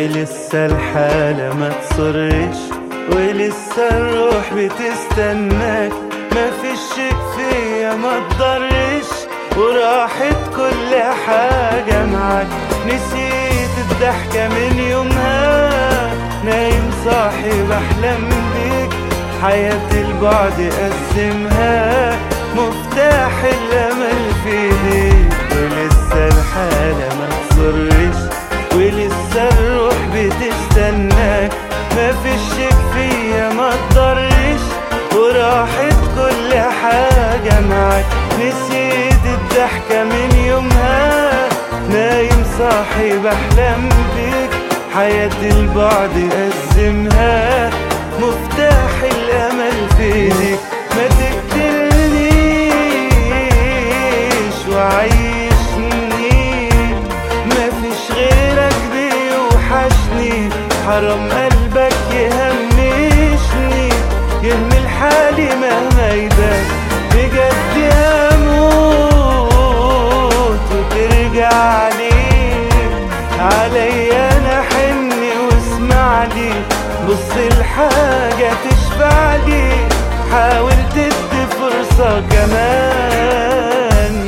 ولسه الحالة ما تصرش ولسه الروح بتستناك ما فيش شيء فيا ما تضرش وراحت كل حاجة معاك نسيت الضحكة من يومها نايم صاحي بحلم بيك حياة البعد قسمها مفتاح الأمل في ايديك ولسه الحالة ما تصرش ولسه الروح بتستناك ما فيش شك فيا ما تضرش وراحت كل حاجة معاك نسيت الضحكة من يومها نايم صاحي بحلم بيك حياة البعد أزمها مفتاح الأمل في ايديك ما تقتلنيش وعيشني ما فيش غيرك بيوحشني حرام قلبك يهمشني يهمل حالي مهما يبان بجد هموت وترجع لي عليا انا حني واسمع لي بص الحاجة تشفع لي حاول تدي فرصة كمان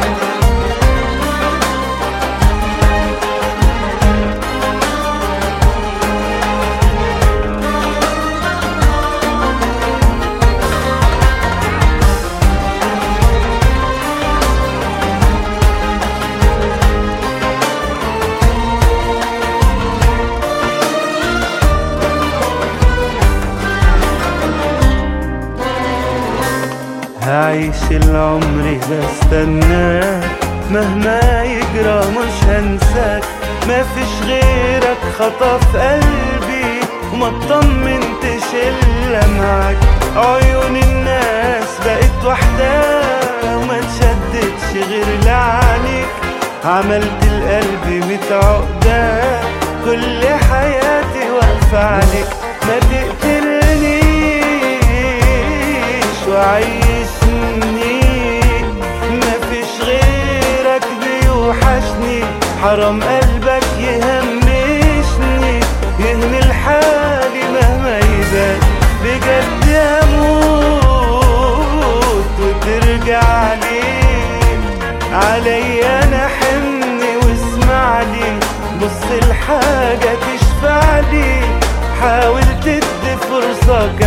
هعيش العمر بستناك مهما يجرى مش هنساك ما فيش غيرك خطف قلبي وما اطمنتش الا معاك عيون الناس بقت وحدها وما تشددش غير لعنيك عملت القلب ميت عقدة كل حياتي واقفة عليك ما تقتلنيش وعيشني مفيش غيرك بيوحشني حرام قلبك يهمشني يهمل حالي مهما يبان بجد اموت وترجع لي عليا انا حني واسمع لي بص الحاجة تشفع لي حاول تدي فرصة كمان